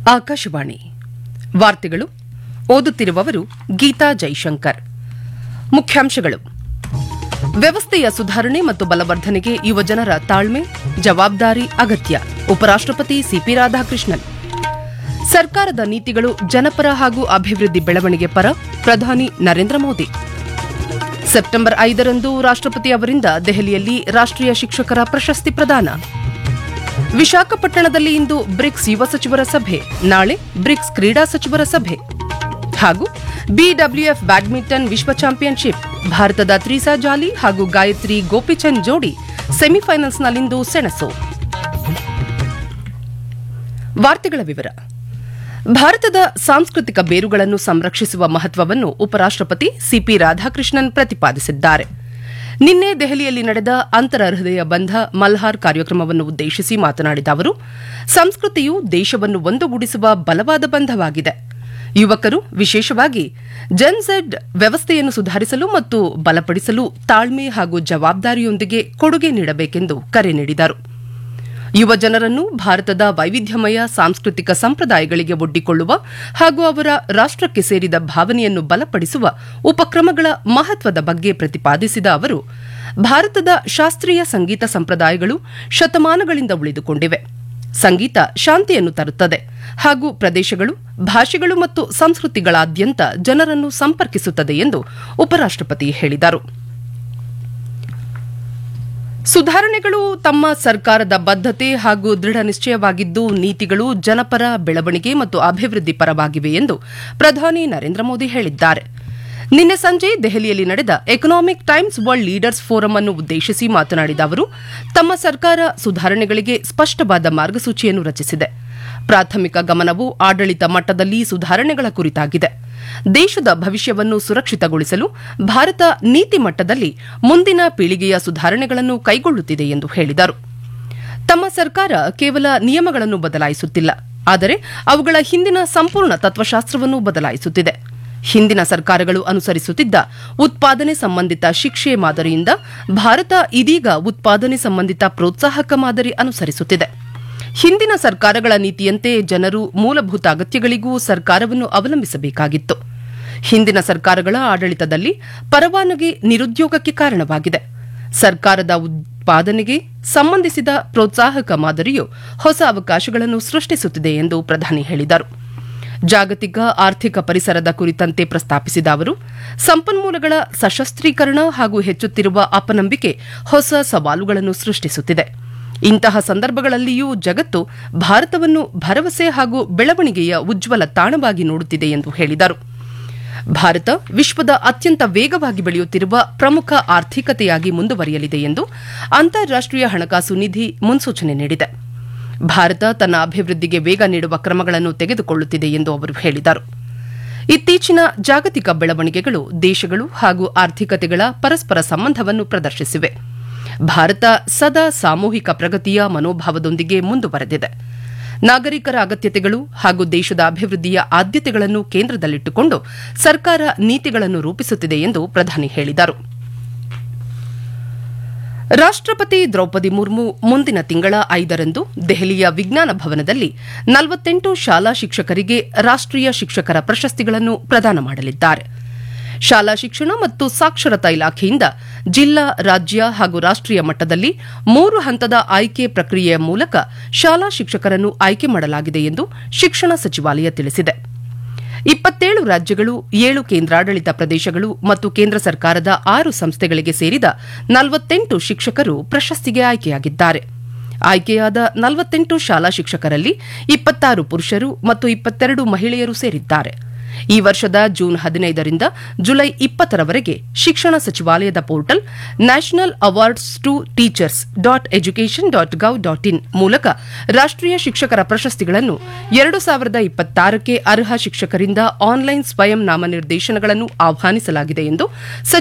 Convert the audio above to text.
ಆಕಾಶವಾಣಿ ವಾರ್ತೆಗಳು ಓದುತ್ತಿರುವವರು ಗೀತಾ ಜೈಶಂಕರ್ ಮುಖ್ಯಾಂಶಗಳು ವ್ಯವಸ್ಥೆಯ ಸುಧಾರಣೆ ಮತ್ತು ಬಲವರ್ಧನೆಗೆ ಯುವಜನರ ತಾಳ್ಮೆ ಜವಾಬ್ದಾರಿ ಅಗತ್ಯ ಉಪರಾಷ್ಟಪತಿ ಸಿಪಿ ರಾಧಾಕೃಷ್ಣನ್ ಸರ್ಕಾರದ ನೀತಿಗಳು ಜನಪರ ಹಾಗೂ ಅಭಿವೃದ್ಧಿ ಬೆಳವಣಿಗೆ ಪರ ಪ್ರಧಾನಿ ನರೇಂದ್ರ ಮೋದಿ ಸೆಪ್ಟೆಂಬರ್ ಐದರಂದು ರಾಷ್ಟಪತಿ ಅವರಿಂದ ದೆಹಲಿಯಲ್ಲಿ ರಾಷ್ಟೀಯ ಶಿಕ್ಷಕರ ಪ್ರಶಸ್ತಿ ಪ್ರದಾನ ವಿಶಾಖಪಟ್ಟಣದಲ್ಲಿ ಇಂದು ಬ್ರಿಕ್ಸ್ ಯುವ ಸಚಿವರ ಸಭೆ ನಾಳೆ ಬ್ರಿಕ್ಸ್ ಕ್ರೀಡಾ ಸಚಿವರ ಸಭೆ ಹಾಗೂ ಬಿಡಬ್ಲ್ಯೂಎಫ್ ಬ್ಯಾಡ್ಮಿಂಟನ್ ವಿಶ್ವ ಚಾಂಪಿಯನ್ಶಿಪ್ ಭಾರತದ ತ್ರಿಸಾ ಜಾಲಿ ಹಾಗೂ ಗಾಯತ್ರಿ ಗೋಪಿಚಂದ್ ಜೋಡಿ ಸೆಮಿಫೈನಲ್ಸ್ನಲ್ಲಿಂದು ಸೆಣಸು ವಾರ್ತೆಗಳ ವಿವರ ಭಾರತದ ಸಾಂಸ್ಕೃತಿಕ ಬೇರುಗಳನ್ನು ಸಂರಕ್ಷಿಸುವ ಮಹತ್ವವನ್ನು ಉಪರಾಷ್ಟಪತಿ ಸಿಪಿ ರಾಧಾಕೃಷ್ಣನ್ ಪ್ರತಿಪಾದಿಸಿದ್ದಾರೆ ನಿನ್ನೆ ದೆಹಲಿಯಲ್ಲಿ ನಡೆದ ಅಂತರ ಹೃದಯ ಬಂಧ ಮಲ್ಹಾರ್ ಕಾರ್ಯಕ್ರಮವನ್ನು ಉದ್ದೇಶಿಸಿ ಮಾತನಾಡಿದ ಅವರು ಸಂಸ್ಕೃತಿಯು ದೇಶವನ್ನು ಒಂದುಗೂಡಿಸುವ ಬಲವಾದ ಬಂಧವಾಗಿದೆ ಯುವಕರು ವಿಶೇಷವಾಗಿ ಜೆನ್ಝೆಡ್ ವ್ಯವಸ್ಥೆಯನ್ನು ಸುಧಾರಿಸಲು ಮತ್ತು ಬಲಪಡಿಸಲು ತಾಳ್ಮೆ ಹಾಗೂ ಜವಾಬ್ದಾರಿಯೊಂದಿಗೆ ಕೊಡುಗೆ ನೀಡಬೇಕೆಂದು ಕರೆ ನೀಡಿದರು ಯುವ ಜನರನ್ನು ಭಾರತದ ವೈವಿಧ್ಯಮಯ ಸಾಂಸ್ಕೃತಿಕ ಸಂಪ್ರದಾಯಗಳಿಗೆ ಒಡ್ಡಿಕೊಳ್ಳುವ ಹಾಗೂ ಅವರ ರಾಷ್ಟಕ್ಕೆ ಸೇರಿದ ಭಾವನೆಯನ್ನು ಬಲಪಡಿಸುವ ಉಪಕ್ರಮಗಳ ಮಹತ್ವದ ಬಗ್ಗೆ ಪ್ರತಿಪಾದಿಸಿದ ಅವರು ಭಾರತದ ಶಾಸ್ತ್ರೀಯ ಸಂಗೀತ ಸಂಪ್ರದಾಯಗಳು ಶತಮಾನಗಳಿಂದ ಉಳಿದುಕೊಂಡಿವೆ ಸಂಗೀತ ಶಾಂತಿಯನ್ನು ತರುತ್ತದೆ ಹಾಗೂ ಪ್ರದೇಶಗಳು ಭಾಷೆಗಳು ಮತ್ತು ಸಂಸ್ಕೃತಿಗಳಾದ್ಯಂತ ಜನರನ್ನು ಸಂಪರ್ಕಿಸುತ್ತದೆ ಎಂದು ಉಪರಾಷ್ಟಪತಿ ಹೇಳಿದರು ಸುಧಾರಣೆಗಳು ತಮ್ಮ ಸರ್ಕಾರದ ಬದ್ಧತೆ ಹಾಗೂ ದೃಢ ನಿಶ್ಚಯವಾಗಿದ್ದು ನೀತಿಗಳು ಜನಪರ ಬೆಳವಣಿಗೆ ಮತ್ತು ಅಭಿವೃದ್ಧಿ ಪರವಾಗಿವೆ ಎಂದು ಪ್ರಧಾನಿ ನರೇಂದ್ರ ಮೋದಿ ಹೇಳಿದ್ದಾರೆ ನಿನ್ನೆ ಸಂಜೆ ದೆಹಲಿಯಲ್ಲಿ ನಡೆದ Economic Times World Leaders Forum ಅನ್ನು ಉದ್ದೇಶಿಸಿ ಮಾತನಾಡಿದ ಅವರು ತಮ್ಮ ಸರ್ಕಾರ ಸುಧಾರಣೆಗಳಿಗೆ ಸ್ಪಷ್ಟವಾದ ಮಾರ್ಗಸೂಚಿಯನ್ನು ರಚಿಸಿದೆ ಪ್ರಾಥಮಿಕ ಗಮನವು ಆಡಳಿತ ಮಟ್ಟದಲ್ಲಿ ಸುಧಾರಣೆಗಳ ಕುರಿತಾಗಿದೆ ದೇಶದ ಭವಿಷ್ಯವನ್ನು ಸುರಕ್ಷಿತಗೊಳಿಸಲು ಭಾರತ ನೀತಿ ಮಟ್ಟದಲ್ಲಿ ಮುಂದಿನ ಪೀಳಿಗೆಯ ಸುಧಾರಣೆಗಳನ್ನು ಕೈಗೊಳ್ಳುತ್ತಿದೆ ಎಂದು ಹೇಳಿದರು ತಮ್ಮ ಸರ್ಕಾರ ಕೇವಲ ನಿಯಮಗಳನ್ನು ಬದಲಾಯಿಸುತ್ತಿಲ್ಲ ಆದರೆ ಅವುಗಳ ಹಿಂದಿನ ಸಂಪೂರ್ಣ ತತ್ವಶಾಸ್ತ್ರವನ್ನು ಬದಲಾಯಿಸುತ್ತಿದೆ ಹಿಂದಿನ ಸರ್ಕಾರಗಳು ಅನುಸರಿಸುತ್ತಿದ್ದ ಉತ್ಪಾದನೆ ಸಂಬಂಧಿತ ಶಿಕ್ಷೆ ಮಾದರಿಯಿಂದ ಭಾರತ ಇದೀಗ ಉತ್ಪಾದನೆ ಸಂಬಂಧಿತ ಪ್ರೋತ್ಸಾಹಕ ಮಾದರಿ ಅನುಸರಿಸುತ್ತಿದೆ ಹಿಂದಿನ ಸರ್ಕಾರಗಳ ನೀತಿಯಂತೆ ಜನರು ಮೂಲಭೂತ ಅಗತ್ಯಗಳಿಗೂ ಸರ್ಕಾರವನ್ನು ಅವಲಂಬಿಸಬೇಕಾಗಿತ್ತು ಹಿಂದಿನ ಸರ್ಕಾರಗಳ ಆಡಳಿತದಲ್ಲಿ ಪರವಾನಗಿ ನಿರುದ್ಯೋಗಕ್ಕೆ ಕಾರಣವಾಗಿದೆ ಸರ್ಕಾರದ ಉತ್ಪಾದನೆಗೆ ಸಂಬಂಧಿಸಿದ ಪ್ರೋತ್ಸಾಹಕ ಮಾದರಿಯು ಹೊಸ ಅವಕಾಶಗಳನ್ನು ಸೃಷ್ಟಿಸುತ್ತಿದೆ ಎಂದು ಪ್ರಧಾನಿ ಹೇಳಿದರು ಜಾಗತಿಕ ಆರ್ಥಿಕ ಪರಿಸರದ ಕುರಿತಂತೆ ಪ್ರಸ್ತಾಪಿಸಿದ ಅವರು ಸಂಪನ್ಮೂಲಗಳ ಸಶಸ್ತ್ರೀಕರಣ ಹಾಗೂ ಹೆಚ್ಚುತ್ತಿರುವ ಅಪನಂಬಿಕೆ ಹೊಸ ಸವಾಲುಗಳನ್ನು ಸೃಷ್ಟಿಸುತ್ತಿದೆ ಇಂತಹ ಸಂದರ್ಭಗಳಲ್ಲಿಯೂ ಜಗತ್ತು ಭಾರತವನ್ನು ಭರವಸೆ ಹಾಗೂ ಬೆಳವಣಿಗೆಯ ಉಜ್ವಲ ತಾಣವಾಗಿ ನೋಡುತ್ತಿದೆ ಎಂದು ಹೇಳಿದರು ಭಾರತ ವಿಶ್ವದ ಅತ್ಯಂತ ವೇಗವಾಗಿ ಬೆಳೆಯುತ್ತಿರುವ ಪ್ರಮುಖ ಆರ್ಥಿಕತೆಯಾಗಿ ಮುಂದುವರಿಯಲಿದೆ ಎಂದು ಅಂತಾರಾಷ್ಟೀಯ ಹಣಕಾಸು ನಿಧಿ ಮುನ್ಸೂಚನೆ ನೀಡಿದೆ ಭಾರತ ತನ್ನ ಅಭಿವೃದ್ಧಿಗೆ ವೇಗ ನೀಡುವ ಕ್ರಮಗಳನ್ನು ತೆಗೆದುಕೊಳ್ಳುತ್ತಿದೆ ಎಂದು ಅವರು ಹೇಳಿದರು ಇತ್ತೀಚಿನ ಜಾಗತಿಕ ಬೆಳವಣಿಗೆಗಳು ದೇಶಗಳು ಹಾಗೂ ಆರ್ಥಿಕತೆಗಳ ಪರಸ್ಪರ ಸಂಬಂಧವನ್ನು ಪ್ರದರ್ಶಿಸಿವೆ ಭಾರತ ಸದಾ ಸಾಮೂಹಿಕ ಪ್ರಗತಿಯ ಮನೋಭಾವದೊಂದಿಗೆ ಮುಂದುವರೆದಿದೆ ನಾಗರಿಕರ ಅಗತ್ಯತೆಗಳು ಹಾಗೂ ದೇಶದ ಅಭಿವೃದ್ಧಿಯ ಆದ್ಯತೆಗಳನ್ನು ಕೇಂದ್ರದಲ್ಲಿಟ್ಟುಕೊಂಡು ಸರ್ಕಾರ ನೀತಿಗಳನ್ನು ರೂಪಿಸುತ್ತಿದೆ ಎಂದು ಪ್ರಧಾನಿ ಹೇಳಿದರು ರಾಷ್ಟಪತಿ ದ್ರೌಪದಿ ಮುರ್ಮು ಮುಂದಿನ ತಿಂಗಳ ಐದರಂದು ದೆಹಲಿಯ ವಿಜ್ಞಾನ ಭವನದಲ್ಲಿ ನಲವತ್ತೆಂಟು ಶಾಲಾ ಶಿಕ್ಷಕರಿಗೆ ರಾಷ್ಟೀಯ ಶಿಕ್ಷಕರ ಪ್ರಶಸ್ತಿಗಳನ್ನು ಪ್ರದಾನ ಮಾಡಲಿದ್ದಾರೆ ಶಾಲಾ ಶಿಕ್ಷಣ ಮತ್ತು ಸಾಕ್ಷರತಾ ಇಲಾಖೆಯಿಂದ ಜಿಲ್ಲಾ ರಾಜ್ಯ ಹಾಗೂ ರಾಷ್ಟೀಯ ಮಟ್ಟದಲ್ಲಿ ಮೂರು ಹಂತದ ಆಯ್ಕೆ ಪ್ರಕ್ರಿಯೆಯ ಮೂಲಕ ಶಾಲಾ ಶಿಕ್ಷಕರನ್ನು ಆಯ್ಕೆ ಮಾಡಲಾಗಿದೆ ಎಂದು ಶಿಕ್ಷಣ ಸಚಿವಾಲಯ ತಿಳಿಸಿದೆ ಇಪ್ಪತ್ತೇಳು ರಾಜ್ಯಗಳು ಏಳು ಕೇಂದ್ರಾಡಳಿತ ಪ್ರದೇಶಗಳು ಮತ್ತು ಕೇಂದ್ರ ಸರ್ಕಾರದ ಆರು ಸಂಸ್ಥೆಗಳಿಗೆ ಸೇರಿದ ನಲವತ್ತೆಂಟು ಶಿಕ್ಷಕರು ಪ್ರಶಸ್ತಿಗೆ ಆಯ್ಕೆಯಾಗಿದ್ದಾರೆ ಆಯ್ಕೆಯಾದ ನಲವತ್ತೆಂಟು ಶಾಲಾ ಶಿಕ್ಷಕರಲ್ಲಿ ಇಪ್ಪತ್ತಾರು ಪುರುಷರು ಮತ್ತು ಇಪ್ಪತ್ತೆರಡು ಮಹಿಳೆಯರು ಸೇರಿದ್ದಾರೆ ಈ ವರ್ಷದ ಜೂನ್ ಹದಿನೈದರಿಂದ ಜುಲೈ ಇಪ್ಪತ್ತರವರೆಗೆ ಶಿಕ್ಷಣ ಸಚಿವಾಲಯದ portal national awards to teachers dot education dot gov dot in ಮೂಲಕ ರಾಷ್ಟೀಯ ಶಿಕ್ಷಕರ ಪ್ರಶಸ್ತಿಗಳನ್ನು ಎರಡು ಸಾವಿರದ ಇಪ್ಪತ್ತಾರಕ್ಕೆ ಅರ್ಹ ಶಿಕ್ಷಕರಿಂದ ಆನ್ಲೈನ್ ಸ್ವಯಂ ನಾಮನಿರ್ದೇಶನಗಳನ್ನು ಆಹ್ವಾನಿಸಲಾಗಿದೆ ಎಂದು